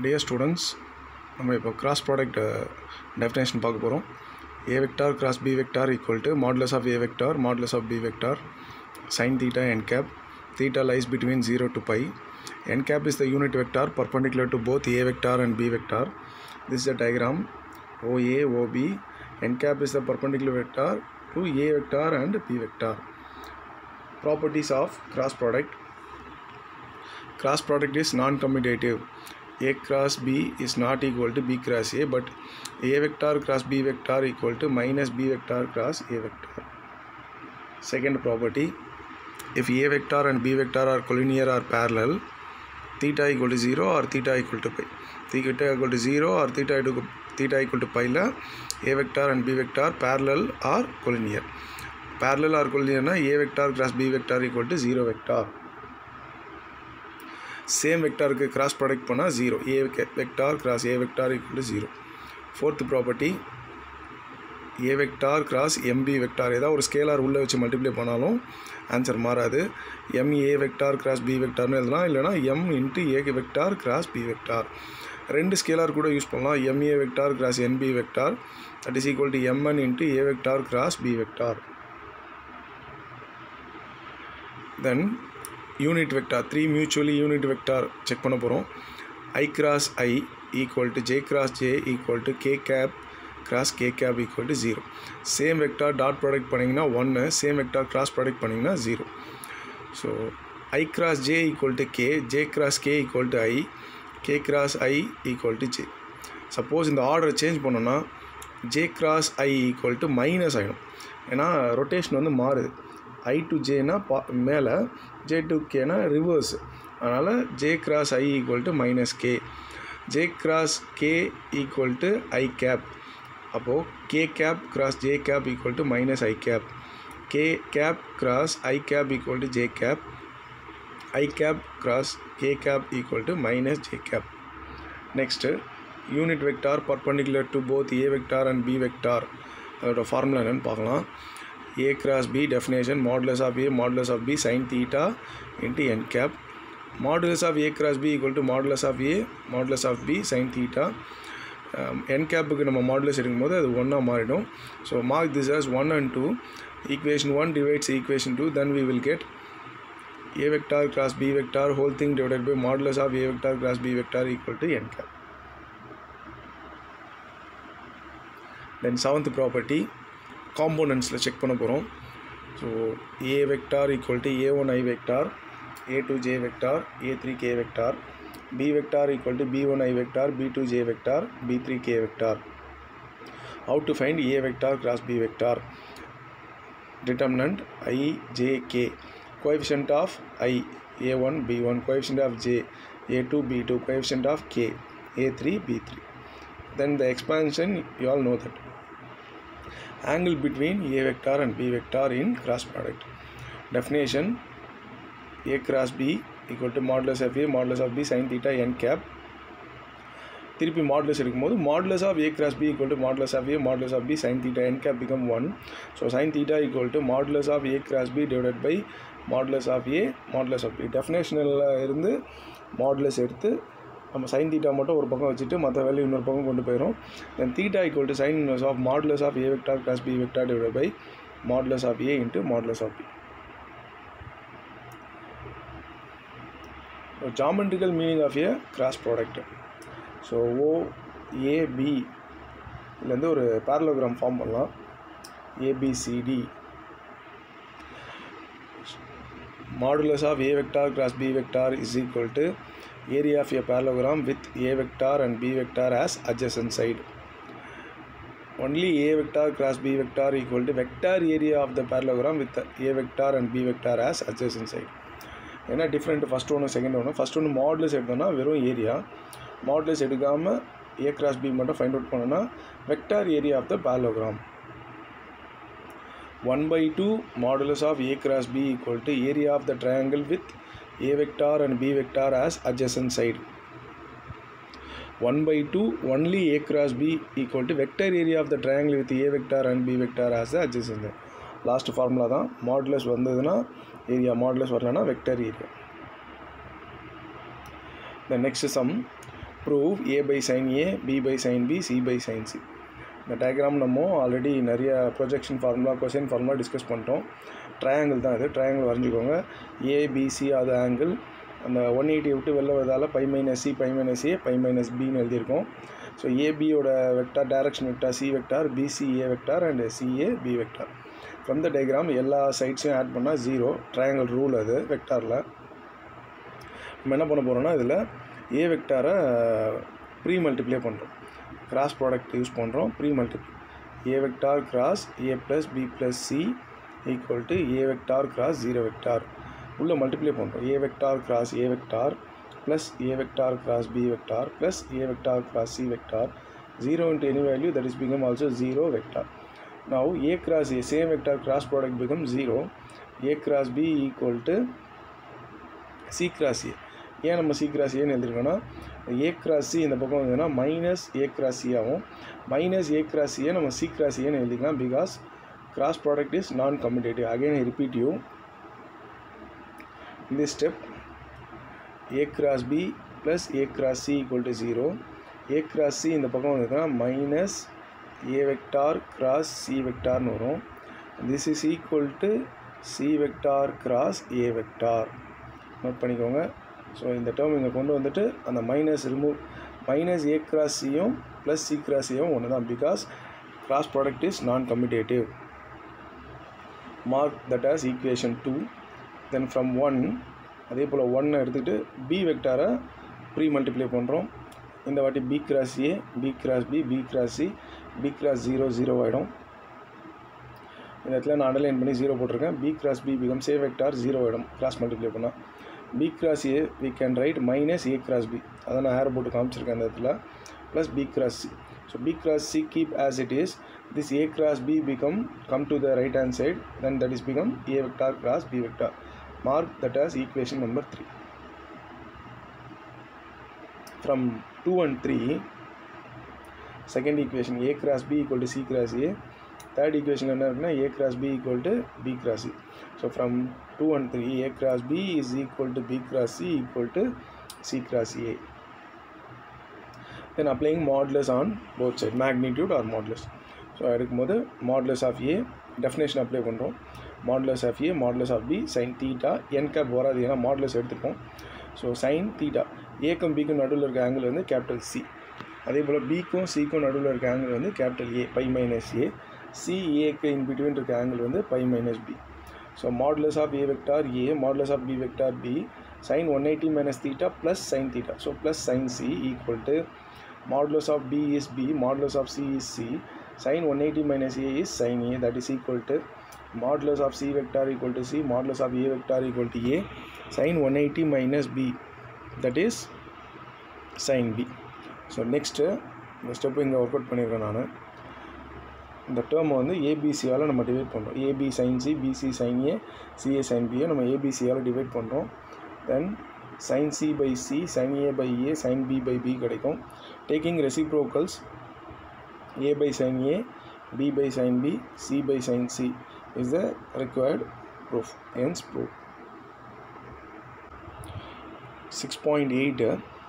dear students நம்ம இப்போ cross product definition பார்க்க போகிறோம் A vector cross B vector equal to modulus of A vector modulus of B vector sin theta n cap theta lies between 0 to pi n cap is the unit vector perpendicular to both a vector and b vector this is a diagram oa ob n cap is the perpendicular vector to a vector and b vector properties of cross product cross product is non-commutative a cross b is not equal to b cross a but a vector cross b vector equal to minus b vector cross a vector second property if a vector and b vector are collinear or parallel theta equal to 0 or theta equal to pi theta equal to 0 or theta equal to theta equal to pi la a vector and b vector parallel or collinear parallel or collinear na a vector cross b vector equal to 0 vector same வெக்டாருக்கு cross product பண்ணால் zero A vector cross A vector equal to zero fourth property A vector cross M B vector ஏதாவது ஒரு scalar உள்ளே வச்சு multiply பண்ணாலும் answer மாறாது M A vector cross B வெக்டார்னு எழுதலாம் இல்லைனா M into A vector cross B vector ரெண்டு ஸ்கேலார் கூட யூஸ் பண்ணலாம் M A vector cross N B vector that is equal to M N into A vector cross B vector then unit vector three mutually unit vector check பண்ண போகிறோம் I cross I equal to J cross J equal to K cap cross K cap equal to zero same vector dot product பண்ணிங்கன்னா ஒன்று same vector cross product பண்ணிங்கன்னா zero so I cross J equal to K J cross K equal to I K cross I equal to J suppose இந்த ஆர்டரை change பண்ணோன்னா J cross I equal to minus ஆகிடும் ஏன்னா rotation வந்து மாறுது ஐ to ஜேனா பா மேலே ஜே டு கேனா ரிவர்ஸ் அதனால் J cross I equal to minus K J cross K equal to I cap அப்போது K cap cross J cap equal to minus I cap K cap cross I cap equal to J cap I cap cross K cap equal to minus J cap next unit vector perpendicular to both A vector and B vector அதோட formula என்னென்னு பார்க்கலாம் a cross b definition modulus of a modulus of b sin theta into n cap modulus of a cross b equal to modulus of a modulus of b sin theta n கேப்புக்கு நம்ம modulus எடுக்கும்போது அது ஒன்றா மாறிடும் so mark this as one and two equation one divides equation two then we will get a vector cross b vector whole thing divided by modulus of a vector cross b vector equal to n cap then seventh property காம்போனன்ட்ஸில் check பண்ண போகிறோம் so A vector equal to A one I vector A two J vector A three K vector B vector equal to B one I vector B two J vector B three K vector how to find a vector cross b vector determinant i j k coefficient of i a1 b1 coefficient of j a2 b2 coefficient of k a3 b3 then the expansion you all know that angle between a vector and b vector in cross product definition a cross b equal to modulus of a modulus of b sin theta n cap திருப்பி modulus எடுக்கும்போது modulus of A cross B equal to modulus of A modulus of B sine theta N cap become one so sine theta equal to modulus of A cross B divided by modulus of A modulus of B டெஃபினேஷனில் இருந்து modulus எடுத்து நம்ம sine theta மட்டும் ஒரு பக்கம் வச்சுட்டு மற்ற value இன்னொரு பக்கம் கொண்டு போயிடும் then theta equal to sine inverse of modulus of A vector cross B vector divide by modulus of A into modulus of B geometrical meaning of A cross product so O A B இதுலேருந்து ஒரு parallelogram form பண்ணலாம் A B C D modulus of A vector cross B vector is equal to area of a parallelogram with A vector and B vector as adjacent side only a vector cross b vector equal to vector area of the parallelogram with a vector and b vector as adjacent side ஏன்னா different first ஒன்று second ஒன்று first ஒன்று modulus எடுத்தோம்னா வெறும் area modulus எடுக்காமல் A cross B மட்டும் find out பண்ணோன்னா vector area of the parallelogram one by two modulus of A cross B equal to area of the triangle with A vector and B vector as adjacent side one by two only A cross B equal to vector area of the triangle with A vector and B vector as adjacent last formula தான் modulus வந்ததுன்னா area modulus வரலன்னா vector area The next sum prove A by sine A B by sine B C by sine C இந்த diagram நம்ம already நிறைய projection formula cosine formula discuss பண்ணிட்டோம் triangle தான் இது triangle வரைஞ்சிக்கோங்க ஏபிசி அது ஆங்கிள் அந்த ஒன் எயிட்டி விட்டு வெளில வரதால pi minus C pi minus A pi minus பின்னு எழுதியிருக்கோம் ஸோ ஏபியோட vector direction vector C vector B C A vector and C A B vector from the diagram எல்லா சைட்ஸையும் ஆட் பண்ணால் ஜீரோ ட்ரையாங்கிள் ரூல் அது வெக்டாரில் நம்ம என்ன பண்ண போகிறோம்னா இதில் ஏ வெக்டாரை ப்ரீ மல்டிப்ளை பண்ணுறோம் கிராஸ் ப்ராடக்ட் யூஸ் பண்ணுறோம் pre multiply A vector cross A plus B plus C equal to A vector cross zero vector உள்ளே மல்டிப்ளை பண்ணுறோம் A vector cross A vector plus A vector cross B vector plus A vector cross C vector zero into any value that is become also zero vector now a cross a same vector cross product becomes zero a cross b equal to c cross a ஏன் நம்ம C cross ஏன்னு எழுதிருக்கோன்னா ஏ cross C இந்த பக்கம் வந்ததுன்னா minus A cross C ஆகும் minus A cross சியை நம்ம C cross ஏன்னு எழுதிக்கலாம் because cross product is non commutative again I repeat you in this step a cross b plus a cross c equal to 0 a cross c இந்த பக்கம் வந்ததுன்னா minus a vector cross c vectorனு வரும் this is equal to c vector cross a vector note பண்ணிக்கோங்க so இந்த term இங்கே கொண்டு வந்துட்டு அந்த minus remove minus A cross சியும் ப்ளஸ் சி கிராஸ் சியும் ஒன்று தான் because cross product is non commutative mark that as equation two then from one அதே போல் ஒன்னை எடுத்துக்கிட்டு பி வெக்டாரை ப்ரீ மல்டிப்ளை பண்ணுறோம் இந்த வாட்டி B cross A B cross B B cross C B cross zero zero ஆகிடும் இந்த இடத்துல நான் அண்டர்லைன் பண்ணி ஜீரோ போட்டிருக்கேன் B cross B become say vector zero ஆகிடும் கிராஸ் மல்டிப்ளை பண்ணால் B cross A we can write minus A cross B அதை நான் ஹேர் போட்டு காமிச்சிருக்கேன் அந்த இடத்துல plus B cross C so B cross C keep as it is this A cross B become come to the right hand side then that is become A vector cross B vector mark that as equation number 3 from 2 and 3 second equation a cross b equal to c cross a third equation என்ன இருக்குன்னா a cross b equal to b cross c so from 2 and 3 a cross b is equal to b cross c equal to c cross a then applying modulus on both side magnitude or modulus so எடுக்கும்போது modulus of A definition apply பண்ணுறோம் modulus of A modulus of B sine theta N cap வராது ஏன்னா modulus எடுத்துப்போம் so sine theta ஏக்கும் பிக்கும் நடுவில் இருக்க angle வந்து கேபிட்டல் சி அதே போல் பிக்கும் சிக்கும் நடுவில் இருக்க ஆங்கிள் வந்து capital A pi minus A C ஏக்கு இன் பிட்வீன் இருக்க ஆங்கிள் வந்து pi minus B so modulus of A vector A modulus of B vector B sine one eighty minus theta plus sine theta so plus sine C equal to modulus of b is b modulus of c is c sin 180 minus a is sin a that is equal to modulus of c vector equal to c modulus of a vector equal to a sin 180 minus b that is sin b so next இந்த step இங்கே work out பண்ணியிருக்கேன் நான் இந்த டேர்மை வந்து ஏபிசியால் நம்ம divide பண்ணுறோம் A B sine C B C sine A C A sine பியை நம்ம ஏபிசியால் டிவைட் பண்ணுறோம் தென் sin c by c sin a by a sin b by b கிடைக்கும் taking reciprocals a by sin a b by sin b c by sin c is the required proof hence proof 6.8